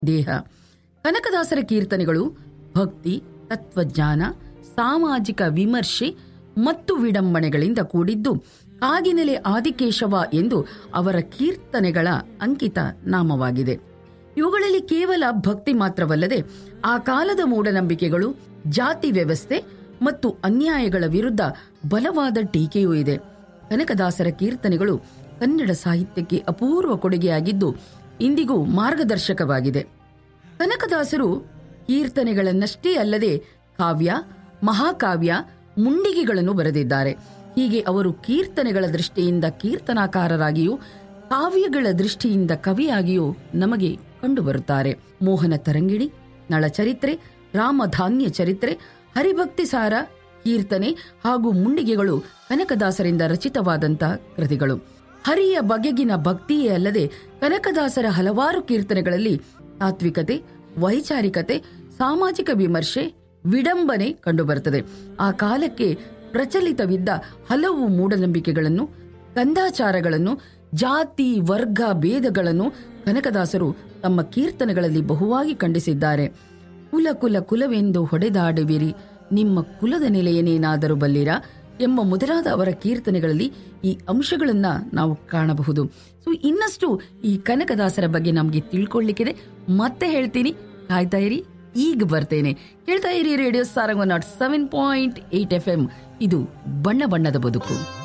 ದೇಹ ಕನಕದಾಸರ ಕೀರ್ತನೆಗಳು ಭಕ್ತಿ ತತ್ವಜ್ಞಾನ ಸಾಮಾಜಿಕ ವಿಮರ್ಶೆ ಮತ್ತು ವಿಡಂಬನೆಗಳಿಂದ ಕೂಡಿದ್ದು ಕಾಗಿನೆಲೆ ಆದಿಕೇಶವ ಎಂದು ಅವರ ಕೀರ್ತನೆಗಳ ಅಂಕಿತ ನಾಮವಾಗಿದೆ ಇವುಗಳಲ್ಲಿ ಕೇವಲ ಭಕ್ತಿ ಮಾತ್ರವಲ್ಲದೆ ಆ ಕಾಲದ ಮೂಢನಂಬಿಕೆಗಳು ಜಾತಿ ವ್ಯವಸ್ಥೆ ಮತ್ತು ಅನ್ಯಾಯಗಳ ವಿರುದ್ಧ ಬಲವಾದ ಟೀಕೆಯೂ ಇದೆ ಕನಕದಾಸರ ಕೀರ್ತನೆಗಳು ಕನ್ನಡ ಸಾಹಿತ್ಯಕ್ಕೆ ಅಪೂರ್ವ ಕೊಡುಗೆಯಾಗಿದ್ದು ಇಂದಿಗೂ ಮಾರ್ಗದರ್ಶಕವಾಗಿದೆ ಕನಕದಾಸರು ಕೀರ್ತನೆಗಳನ್ನಷ್ಟೇ ಅಲ್ಲದೆ ಕಾವ್ಯ ಮಹಾಕಾವ್ಯ ಮುಂಡಿಗೆಗಳನ್ನು ಬರೆದಿದ್ದಾರೆ ಹೀಗೆ ಅವರು ಕೀರ್ತನೆಗಳ ದೃಷ್ಟಿಯಿಂದ ಕೀರ್ತನಾಕಾರರಾಗಿಯೂ ಕಾವ್ಯಗಳ ದೃಷ್ಟಿಯಿಂದ ಕವಿಯಾಗಿಯೂ ನಮಗೆ ಕಂಡುಬರುತ್ತಾರೆ ಮೋಹನ ತರಂಗಿಣಿ ನಳಚರಿತ್ರೆ ರಾಮಧಾನ್ಯ ಚರಿತ್ರೆ ಹರಿಭಕ್ತಿ ಸಾರ ಕೀರ್ತನೆ ಹಾಗೂ ಮುಂಡಿಗೆಗಳು ಕನಕದಾಸರಿಂದ ರಚಿತವಾದಂತಹ ಕೃತಿಗಳು ಹರಿಯ ಬಗೆಗಿನ ಭಕ್ತಿಯೇ ಅಲ್ಲದೆ ಕನಕದಾಸರ ಹಲವಾರು ಕೀರ್ತನೆಗಳಲ್ಲಿ ತಾತ್ವಿಕತೆ ವೈಚಾರಿಕತೆ ಸಾಮಾಜಿಕ ವಿಮರ್ಶೆ ವಿಡಂಬನೆ ಕಂಡುಬರುತ್ತದೆ ಆ ಕಾಲಕ್ಕೆ ಪ್ರಚಲಿತವಿದ್ದ ಹಲವು ಮೂಢನಂಬಿಕೆಗಳನ್ನು ಕಂದಾಚಾರಗಳನ್ನು ಜಾತಿ ವರ್ಗ ಭೇದಗಳನ್ನು ಕನಕದಾಸರು ತಮ್ಮ ಕೀರ್ತನೆಗಳಲ್ಲಿ ಬಹುವಾಗಿ ಖಂಡಿಸಿದ್ದಾರೆ ಕುಲ ಕುಲ ಕುಲವೆಂದು ಹೊಡೆದಾಡುವಿರಿ ನಿಮ್ಮ ಕುಲದ ನೆಲೆಯನೇನಾದರೂ ಬಲ್ಲಿರಾ ಎಂಬ ಮೊದಲಾದ ಅವರ ಕೀರ್ತನೆಗಳಲ್ಲಿ ಈ ಅಂಶಗಳನ್ನ ನಾವು ಕಾಣಬಹುದು ಸೊ ಇನ್ನಷ್ಟು ಈ ಕನಕದಾಸರ ಬಗ್ಗೆ ನಮಗೆ ತಿಳ್ಕೊಳ್ಳಿಕ್ಕಿದೆ ಮತ್ತೆ ಹೇಳ್ತೀನಿ ಕಾಯ್ತಾ ಇರಿ ಈಗ ಬರ್ತೇನೆ ಕೇಳ್ತಾ ಇರಿ radio Sarang not seven point eight F M ಇದು ಬಣ್ಣ ಬಣ್ಣದ ಬದುಕು